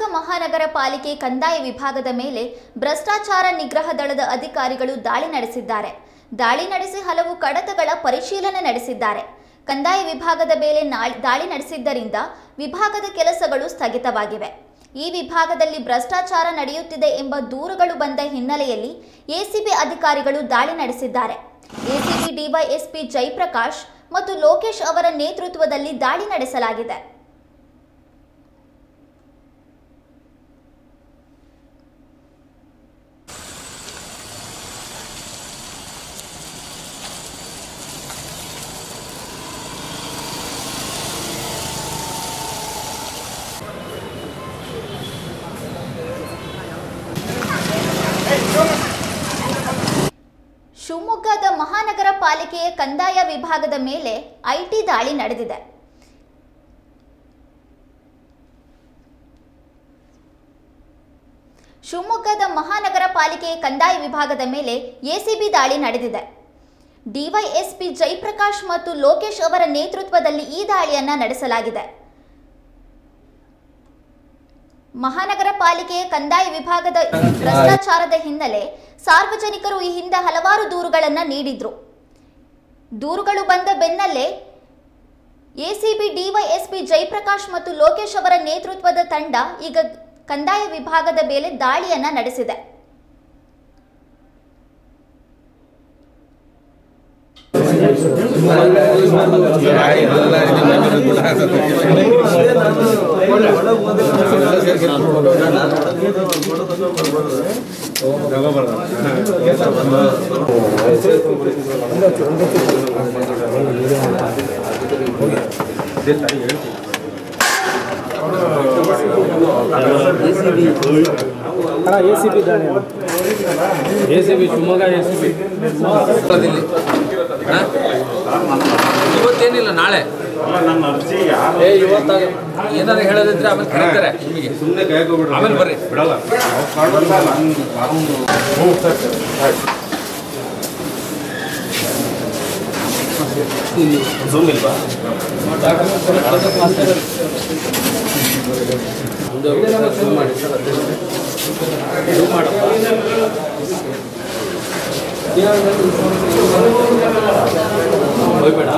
ಮಹಾನಗರ ಪಾಲಿಕೆ ಕಂದಾಯ ವಿಭಾಗದ ಮೇಲೆ ಭ್ರಷ್ಟಾಚಾರ ನಿಗ್ರಹ ದಳದ ಅಧಿಕಾರಿಗಳು ದಾಳಿ ನಡೆಸಿದ್ದಾರೆ ದಾಳಿ ನಡೆಸಿ ಹಲವು ಕಡತಗಳ ಪರಿಶೀಲನೆ ನಡೆಸಿದ್ದಾರೆ ಕಂದಾಯ ವಿಭಾಗದ ಮೇಲೆ ನಾಳ್- ದಾಳಿ ನಡೆಸಿದ್ದರಿಂದ ವಿಭಾಗದ ಕೆಲಸಗಳು ಸ್ಥಗಿತವಾಗಿವೆ ಈ ವಿಭಾಗದಲ್ಲಿ ಭ್ರಷ್ಟಾಚಾರ ನಡೆಯುತ್ತಿದೆ ಎಂಬ ದೂರುಗಳು ಬಂದ ಹಿನ್ನೆಲೆಯಲ್ಲಿ ಎಸಿಬಿ ಅಧಿಕಾರಿಗಳು ದಾಳಿ ನಡೆಸಿದ್ದಾರೆ ಎಸಿಬಿ ಡಿವೈಎಸ್ಪಿ ಜಯಪ್ರಕಾಶ್ ಮತ್ತು ಲೋಕೇಶ್ ಅವರ ನೇತೃತ್ವದಲ್ಲಿ ದಾಳಿ ನಡೆಸಲಾಗಿದೆ ಶಿವಮೊಗ್ಗದ ಮಹಾನಗರ ಪಾಲಿಕೆಯ ಕಂದಾಯ ವಿಭಾಗದ ಮೇಲೆ ಐಟಿ ದಾಳಿ ನಡೆದಿದೆ ಶಿವಮೊಗ್ಗದ ಮಹಾನಗರ ಪಾಲಿಕೆಯ ಕಂದಾಯ ವಿಭಾಗದ ಮೇಲೆ ಎಸಿಬಿ ದಾಳಿ ನಡೆದಿದೆ ಡಿವೈಎಸ್ಪಿ ಜಯಪ್ರಕಾಶ್ ಮತ್ತು ಲೋಕೇಶ್ ಅವರ ನೇತೃತ್ವದಲ್ಲಿ ಈ ದಾಳಿಯನ್ನ ನಡೆಸಲಾಗಿದೆ ಮಹಾನಗರ ಪಾಲಿಕೆಯ ಕಂದಾಯ ವಿಭಾಗದ ಭ್ರಷ್ಟಾಚಾರದ ಹಿನ್ನೆಲೆ ಸಾರ್ವಜನಿಕರು ಈ ಹಿಂದೆ ಹಲವಾರು ದೂರುಗಳನ್ನು ನೀಡಿದ್ರು ದೂರುಗಳು ಬಂದ ಬೆನ್ನಲ್ಲೇ ಎಸಿಬಿ ಡಿವೈಎಸ್ಪಿ ಜಯಪ್ರಕಾಶ್ ಮತ್ತು ಲೋಕೇಶ್ ಅವರ ನೇತೃತ್ವದ ತಂಡ ಈಗ ಕಂದಾಯ ವಿಭಾಗದ ಮೇಲೆ ದಾಳಿಯನ್ನ ನಡೆಸಿದೆ ಅಣ್ಣ ಎ ಸಿ ಬಿ ದಾಳಿ A C B Shivamogga A C B ಇವತ್ತೇನಿಲ್ಲ ನಾಳೆ ಏ ಇವತ್ತಾಗ ಏನಾದ್ರು ಹೇಳೋದಿದ್ರೆ ಆಮೇಲೆ ಕರೀತಾರೆ ನಿಮಗೆ ಆಮೇಲೆ ಬರ್ರಿ ಬಿಡಲ್ಲ ಮಾಡಿ ಹೋಗ್ಬೇಡ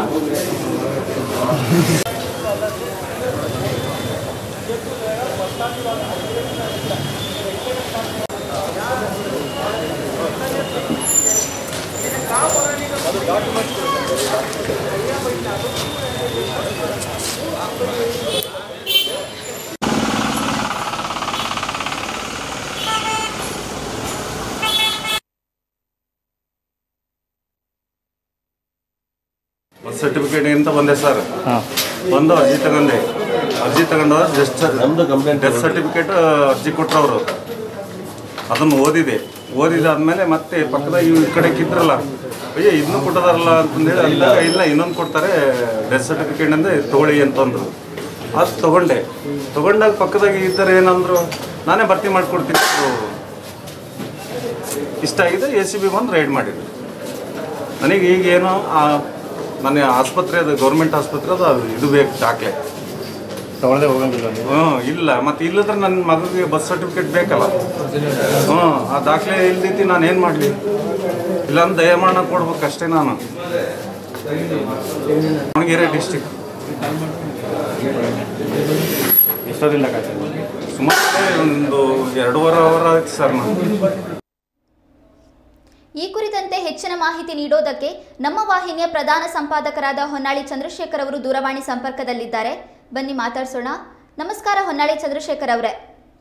ಬರ್ತ್ ಸರ್ಟಿಫಿಕೇಟ್ ಅಂತ ಬಂದೆ ಸರ್ ಬಂದು ಅರ್ಜಿ ತಗೊಂಡೆ ಅರ್ಜಿ ತಗೊಂಡು ಜಸ್ಟ್ ಡೆತ್ ಸರ್ಟಿಫಿಕೇಟ್ ಅರ್ಜಿ ಕೊಟ್ರು ಅವರು ಅದನ್ನು ಓದಿದೆ ಓದಿದಾದ್ಮೇಲೆ ಮತ್ತೆ ಪಕ್ಕದಾಗ ಇವ್ ಈ ಕಡೆ ಇದ್ರಲ್ಲ ಅಯ್ಯ ಇದನ್ನು ಕೊಟ್ಟದಾರಲ್ಲ ಅಂತಂದೇಳಿ ಅಂದಾಗ ಇಲ್ಲ ಇನ್ನೊಂದು ಕೊಡ್ತಾರೆ ಡೆತ್ ಸರ್ಟಿಫಿಕೇಟ್ ಅಂದ್ರೆ ತಗೊಳ್ಳಿ ಅಂತಂದ್ರು ಅದು ತಗೊಂಡೆ ತಗೊಂಡಾಗ ಪಕ್ಕದಾಗ ಇದ್ದಾರೆ ಏನಂದ್ರು ನಾನೇ ಭರ್ತಿ ಮಾಡಿಕೊಡ್ತೀನಿ ಅಂದ್ರು. ಇಷ್ಟ ಆಗಿದೆ ಎ ಸಿ ಬಿ ಬಂದು ರೈಡ್ ಮಾಡಿದ್ರು ನನಗೆ ಈಗೇನು ಆ ನನ್ನ ಆಸ್ಪತ್ರೆ ಅದು ಗೌರ್ಮೆಂಟ್ ಆಸ್ಪತ್ರೆ ಅದು ಅದು ಇದು ಬೇಕು ದಾಖಲೆ ತಗೊಳ್ಳದೆ ಹೋಗಂಗಿಲ್ಲ ನೀವು ಹ್ಞೂ ಇಲ್ಲ ಮತ್ತು ಇಲ್ಲದ್ರೆ ನನ್ನ ಮಗುಗೆ ಬಸ್ ಸರ್ಟಿಫಿಕೇಟ್ ಬೇಕಲ್ಲ ಹ್ಞೂ ಆ ದಾಖಲೆ ಇಲ್ದೈತಿ ನಾನು ಏನು ಮಾಡಲಿ ಇಲ್ಲಾಂದ್ರೆ ದಯಮಾನ ಕೊಡ್ಬೇಕು ಅಷ್ಟೇ ನಾನು ದಾವಣಗೆರೆ ಡಿಸ್ಟಿಕ್ ಎಷ್ಟೋದಿಲ್ಲ ಕಾಯ್ತಾ ಸುಮಾರು ಒಂದು ಎರಡೂವರೆ ಅವರ್ ಆಯ್ತು ಸರ್ ನಾನು ಈ ಕುರಿತಂತೆ ಹೆಚ್ಚಿನ ಮಾಹಿತಿ ನೀಡೋದಕ್ಕೆ ನಮ್ಮ ವಾಹಿನಿಯ ಪ್ರಧಾನ ಸಂಪಾದಕರಾದ ಹೊನ್ನಾಳಿ ಚಂದ್ರಶೇಖರ್ ಅವರು ದೂರವಾಣಿ ಸಂಪರ್ಕದಲ್ಲಿದ್ದಾರೆ ಬನ್ನಿ ಮಾತಾಡ್ಸೋಣ ನಮಸ್ಕಾರ ಹೊನ್ನಾಳಿ ಚಂದ್ರಶೇಖರ್ ಅವರೇ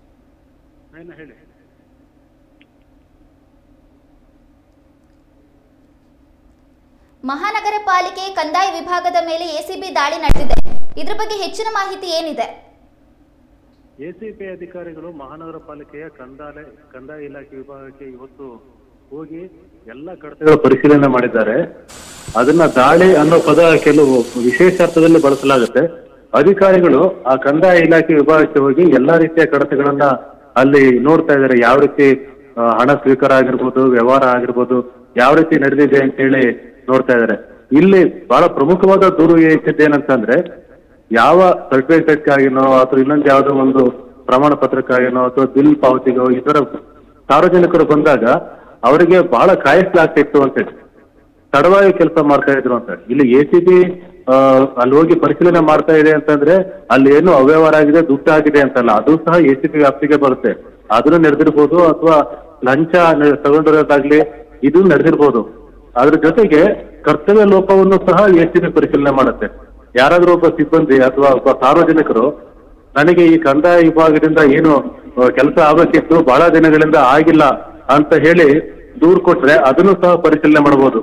ಮಹಾನಗರ ಪಾಲಿಕೆ ಕಂದಾಯ ವಿಭಾಗದ ಮೇಲೆ ಎಸಿಬಿ ದಾಳಿ ನಡೆದಿದೆ ಇದ್ರ ಬಗ್ಗೆ ಹೆಚ್ಚಿನ ಮಾಹಿತಿ ಏನಿದೆ ಎಸಿಪಿ ಅಧಿಕಾರಿಗಳು ಮಹಾನಗರ ಪಾಲಿಕೆಯ ಕಂದಾಯ ಕಂದಾಯ ಇಲಾಖೆ ವಿಭಾಗಕ್ಕೆ ಇವತ್ತು ಹೋಗಿ ಎಲ್ಲ ಕಡತಗಳ ಪರಿಶೀಲನೆ ಮಾಡಿದ್ದಾರೆ ಅದನ್ನ ದಾಳಿ ಅನ್ನೋ ಪದ ಕೆಲವು ವಿಶೇಷಾರ್ಥದಲ್ಲಿ ಬಳಸಲಾಗುತ್ತೆ ಅಧಿಕಾರಿಗಳು ಆ ಕಂದಾಯ ಇಲಾಖೆ ವಿಭಾಗಕ್ಕೆ ಹೋಗಿ ಎಲ್ಲಾ ರೀತಿಯ ಕಡತಗಳನ್ನ ಅಲ್ಲಿ ನೋಡ್ತಾ ಇದ್ದಾರೆ ಯಾವ ರೀತಿ ಆ, ಹಣ ಸ್ವೀಕಾರ ಆಗಿರ್ಬೋದು ವ್ಯವಹಾರ ಆಗಿರ್ಬೋದು ಯಾವ ರೀತಿ ನಡೆದಿದೆ ಅಂತ ಹೇಳಿ ನೋಡ್ತಾ ಇದ್ದಾರೆ ಇಲ್ಲಿ ಬಹಳ ಪ್ರಮುಖವಾದ ದೂರು ಏನಂತಂದ್ರೆ ಯಾವ ಸರ್ಟಿಫಿಕೇಟ್ ಆಗಿನೋ ಅಥವಾ ಇನ್ನೊಂದು ಯಾವುದೋ ಒಂದು ಪ್ರಮಾಣ ಪತ್ರಕ್ಕಾಗೇನೋ ಅಥವಾ ಬಿಲ್ ಪಾವತಿಗೋ ಈ ತರ ಸಾರ್ವಜನಿಕರು ಬಂದಾಗ ಅವರಿಗೆ ಬಹಳ ಕಾಯಿಸ್ಲಾಗ್ತಿತ್ತು ಅಂತೇಳಿ ತಡವಾಗಿ ಕೆಲಸ ಮಾಡ್ತಾ ಇದ್ರು ಅಂತ ಇಲ್ಲಿ ಎ ಸಿ ಬಿ ಅಲ್ಲಿ ಹೋಗಿ ಪರಿಶೀಲನೆ ಮಾಡ್ತಾ ಇದೆ ಅಂತಂದ್ರೆ ಅಲ್ಲಿ ಏನು ಅವ್ಯವಹಾರ ಆಗಿದೆ ದುಡ್ಡು ಆಗಿದೆ ಅಂತಲ್ಲ ಅದು ಸಹ ಎ ಸಿ ಬಿ ವ್ಯಾಪ್ತಿಗೆ ಬರುತ್ತೆ ಅದನ್ನು ನಡೆದಿರ್ಬೋದು ಅಥವಾ ಲಂಚ ನ- ತಗೊಂಡಿರೋದಾಗ್ಲಿ ಇದು ನಡೆದಿರ್ಬೋದು ಅದ್ರ ಜೊತೆಗೆ ಕರ್ತವ್ಯ ಲೋಪವನ್ನು ಸಹ ಎ ಸಿ ಬಿ ಪರಿಶೀಲನೆ ಮಾಡುತ್ತೆ ಯಾರಾದ್ರೂ ಒಬ್ಬ ಸಿಬ್ಬಂದಿ ಅಥವಾ ಒಬ್ಬ ಸಾರ್ವಜನಿಕರು ನನಗೆ ಈ ಕಂದಾಯ ವಿಭಾಗದಿಂದ ಏನು ಕೆಲಸ ಆಗಬೇಕಿತ್ತು ಬಹಳ ದಿನಗಳಿಂದ ಆಗಿಲ್ಲ ಅಂತ ಹೇಳಿ ದೂರು ಕೊಟ್ರೆ ಅದನ್ನು ಸಹ ಪರಿಶೀಲನೆ ಮಾಡಬಹುದು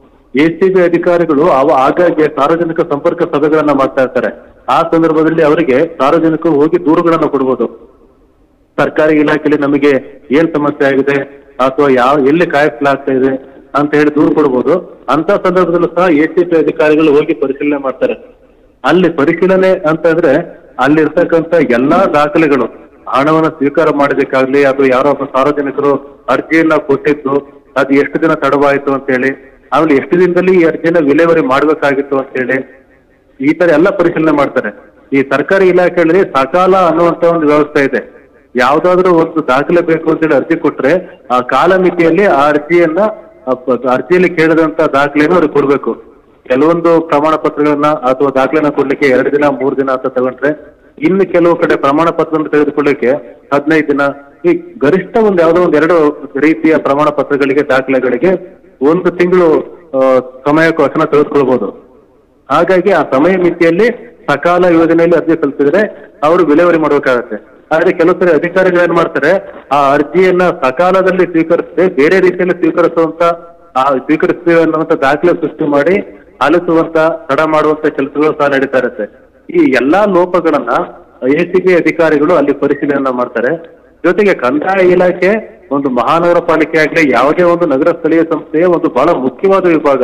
ಎಸಿಬಿ ಅಧಿಕಾರಿಗಳು ಅವ ಆಗಾಗ್ಗೆ ಸಾರ್ವಜನಿಕ ಸಂಪರ್ಕ ಸಭೆಗಳನ್ನ ಮಾಡ್ತಾ ಇರ್ತಾರೆ ಆ ಸಂದರ್ಭದಲ್ಲಿ ಅವರಿಗೆ ಸಾರ್ವಜನಿಕರು ಹೋಗಿ ದೂರುಗಳನ್ನ ಕೊಡ್ಬೋದು ಸರ್ಕಾರಿ ಇಲಾಖೆಯಲ್ಲಿ ನಮಗೆ ಏನ್ ಸಮಸ್ಯೆ ಆಗಿದೆ ಅಥವಾ ಯಾವ ಎಲ್ಲಿ ಕಾಯಿಸಲಾಗ್ತಾ ಇದೆ ಅಂತ ಹೇಳಿ ದೂರು ಕೊಡ್ಬೋದು ಅಂತ ಸಂದರ್ಭದಲ್ಲೂ ಸಹ ಎಸಿಪಿ ಅಧಿಕಾರಿಗಳು ಹೋಗಿ ಪರಿಶೀಲನೆ ಮಾಡ್ತಾರೆ ಅಲ್ಲಿ ಪರಿಶೀಲನೆ ಅಂತಂದ್ರೆ ಅಲ್ಲಿ ಇರ್ತಕ್ಕಂಥ ಎಲ್ಲಾ ದಾಖಲೆಗಳು ಹಣವನ್ನು ಸ್ವೀಕಾರ ಮಾಡೋದಕ್ಕಾಗ್ಲಿ ಅಥವಾ ಯಾರೋ ಒಬ್ಬ ಸಾರ್ವಜನಿಕರು ಅರ್ಜಿಯನ್ನ ಕೊಟ್ಟಿದ್ದು ಅದು ಎಷ್ಟು ದಿನ ತಡವಾಯಿತು ಅಂತ ಹೇಳಿ ಆಮೇಲೆ ಎಷ್ಟು ದಿನದಲ್ಲಿ ಈ ಅರ್ಜಿಯನ್ನ ವಿಲೇವಾರಿ ಮಾಡ್ಬೇಕಾಗಿತ್ತು ಅಂತ ಹೇಳಿ ಈ ತರ ಎಲ್ಲ ಪರಿಶೀಲನೆ ಮಾಡ್ತಾರೆ ಈ ಸರ್ಕಾರಿ ಇಲಾಖೆಗಳಲ್ಲಿ ಸಕಾಲ ಅನ್ನುವಂತ ಒಂದು ವ್ಯವಸ್ಥೆ ಇದೆ ಯಾವ್ದಾದ್ರು ಒಂದು ದಾಖಲೆ ಬೇಕು ಅಂತೇಳಿ ಅರ್ಜಿ ಕೊಟ್ರೆ ಆ ಕಾಲಮಿತಿಯಲ್ಲಿ ಆ ಅರ್ಜಿಯನ್ನ ಆ ಪ- ಅರ್ಜಿಯಲ್ಲಿ ಕೇಳಿದಂತ ದಾಖಲೆಯನ್ನು ಅವ್ರಿಗೆ ಕೊಡ್ಬೇಕು ಕೆಲವೊಂದು ಪ್ರಮಾಣ ಪತ್ರಗಳನ್ನ ಅಥವಾ ದಾಖಲೆನ ಕೊಡ್ಲಿಕ್ಕೆ ಎರಡು ದಿನ ಮೂರು ದಿನ ಅಂತ ತಗೊಂಡ್ರೆ ಇನ್ನು ಕೆಲವು ಕಡೆ ಪ್ರಮಾಣ ಪತ್ರವನ್ನು ತೆಗೆದುಕೊಳ್ಳಿಕ್ಕೆ ಹದಿನೈದು ದಿನ ಈ ಗರಿಷ್ಠ ಒಂದು ಯಾವುದೋ ಒಂದು ಎರಡು ರೀತಿಯ ಪ್ರಮಾಣ ಪತ್ರಗಳಿಗೆ ದಾಖಲೆಗಳಿಗೆ ಒಂದು ತಿಂಗಳು ಆ, ಸಮಯಾವಕಾಶನ ತೆಗೆದುಕೊಳ್ಬಹುದು ಹಾಗಾಗಿ ಆ ಸಮಯ ಮಿತಿಯಲ್ಲಿ ಸಕಾಲ ಯೋಜನೆಯಲ್ಲಿ ಅರ್ಜಿ ಸಲ್ಲಿಸಿದ್ರೆ ಅವರು ವಿಲೇವಾರಿ ಮಾಡಬೇಕಾಗತ್ತೆ ಆದ್ರೆ ಕೆಲವು ಸರಿ ಅಧಿಕಾರಿಗಳು ಏನ್ ಮಾಡ್ತಾರೆ ಆ ಅರ್ಜಿಯನ್ನ ಸಕಾಲದಲ್ಲಿ ಸ್ವೀಕರಿಸದೆ ಬೇರೆ ರೀತಿಯಲ್ಲಿ ಸ್ವೀಕರಿಸುವಂತ ಆ ಸ್ವೀಕರಿಸ್ತೀವಿ ಅನ್ನುವಂತ ದಾಖಲೆ ಸೃಷ್ಟಿ ಮಾಡಿ ಆಲಿಸುವಂತ ತಡ ಮಾಡುವಂತ ಕೆಲಸಗಳು ಸಹ ನಡೀತಾ ಇರುತ್ತೆ ಈ ಎಲ್ಲಾ ಲೋಪಗಳನ್ನ ಎಸಿಬಿ ಅಧಿಕಾರಿಗಳು ಅಲ್ಲಿ ಪರಿಶೀಲನೆ ಮಾಡ್ತಾರೆ ಜೊತೆಗೆ ಕಂದಾಯ ಇಲಾಖೆ ಒಂದು ಮಹಾನಗರ ಪಾಲಿಕೆ ಆಗ್ಲಿ ಯಾವುದೇ ಒಂದು ನಗರ ಸ್ಥಳೀಯ ಸಂಸ್ಥೆಯ ಒಂದು ಬಹಳ ಮುಖ್ಯವಾದ ವಿಭಾಗ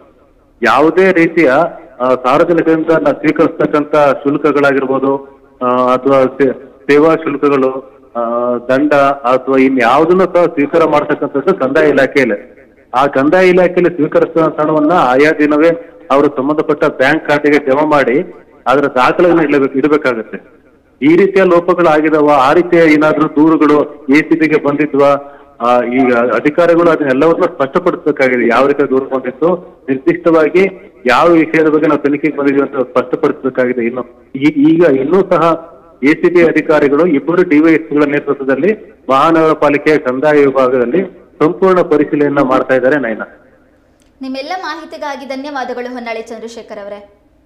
ಯಾವುದೇ ರೀತಿಯ ಆ, ಸಾರ್ವಜನಿಕರಿಂದ ನಾವು ಸ್ವೀಕರಿಸ್ತಕ್ಕಂತ ಶುಲ್ಕಗಳಾಗಿರ್ಬೋದು ಆ, ಅಥವಾ ಸೇ- ಸೇವಾ ಶುಲ್ಕಗಳು ಆ, ದಂಡ ಅಥವಾ ಇನ್ ಯಾವುದನ್ನು ಸಹ ಸ್ವೀಕಾರ ಮಾಡ್ತಕ್ಕಂಥದ್ದು ಕಂದಾಯ ಇಲಾಖೆಯಲ್ಲಿ ಆ ಕಂದಾಯ ಇಲಾಖೆಯಲ್ಲಿ ಸ್ವೀಕರಿಸಿದ ಹಣವನ್ನ ಆಯಾ ದಿನವೇ ಅವರು ಸಂಬಂಧಪಟ್ಟ ಬ್ಯಾಂಕ್ ಖಾತೆಗೆ ಜಮಾ ಮಾಡಿ ಅದರ ದಾಖಲೆಗಳನ್ನ ಇಡಬೇಕು ಇಡಬೇಕಾಗುತ್ತೆ ಈ ರೀತಿಯ ಲೋಪಗಳು ಆಗಿದಾವ ಆ ರೀತಿಯ ಏನಾದ್ರೂ ದೂರುಗಳು ಎ ಗೆ ಬಂದಿದ್ವಾ ಆ, ಈಗ ಅಧಿಕಾರಿಗಳು ಅದನ್ನೆಲ್ಲವನ್ನ ಸ್ಪಷ್ಟಪಡಿಸಬೇಕಾಗಿದೆ ಯಾವ ರೀತಿಯ ದೂರು ಬಂದಿತ್ತು ನಿರ್ದಿಷ್ಟವಾಗಿ ಯಾವ ವಿಷಯದ ಬಗ್ಗೆ ನಾವು ತನಿಖೆಗೆ ಬಂದಿದ್ವಿ ಅಂತ ಸ್ಪಷ್ಟಪಡಿಸಬೇಕಾಗಿದೆ ಇನ್ನು ಈ- ಈಗ ಇನ್ನೂ ಸಹ ಎಸಿಬಿ ಅಧಿಕಾರಿಗಳು ಇಬ್ಬರು ಡಿವೈಎಸ್ಪಿಗಳ ನೇತೃತ್ವದಲ್ಲಿ ಮಹಾನಗರ ಪಾಲಿಕೆಯ ಕಂದಾಯ ವಿಭಾಗದಲ್ಲಿ ಸಂಪೂರ್ಣ ಪರಿಶೀಲನೆಯನ್ನ ಮಾಡ್ತಾ ಇದ್ದಾರೆ ನಯನ ನಿಮ್ಮೆಲ್ಲ ಮಾಹಿತಿಗಾಗಿ ಧನ್ಯವಾದಗಳು ಹೊನ್ನಾಳಿ ಚಂದ್ರಶೇಖರ್ ಅವರೇ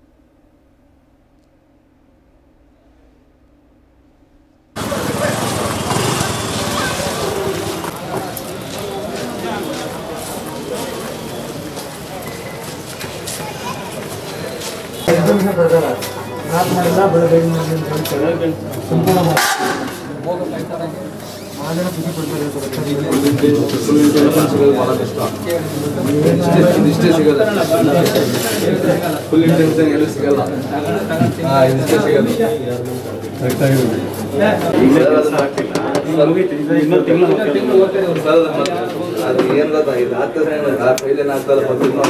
ಇದಿಷ್ಟೇ ಸಿಗಲ್ಲ ಫುಲ್ ಇಂಟೆನ್ಷನ್ ಎಲ್ಲೂ ಸಿಗಲ್ಲ ಹಾ ಇದಿಷ್ಟೇ ಸಿಗಲ್ಲ ಅದು ಏನ್ ಗೊತ್ತಾ ಇದು ಆಗ್ತದೆ ಆ ಕೈಲೇನು ಆಗ್ತಲ್ಲ ಮೊದಲು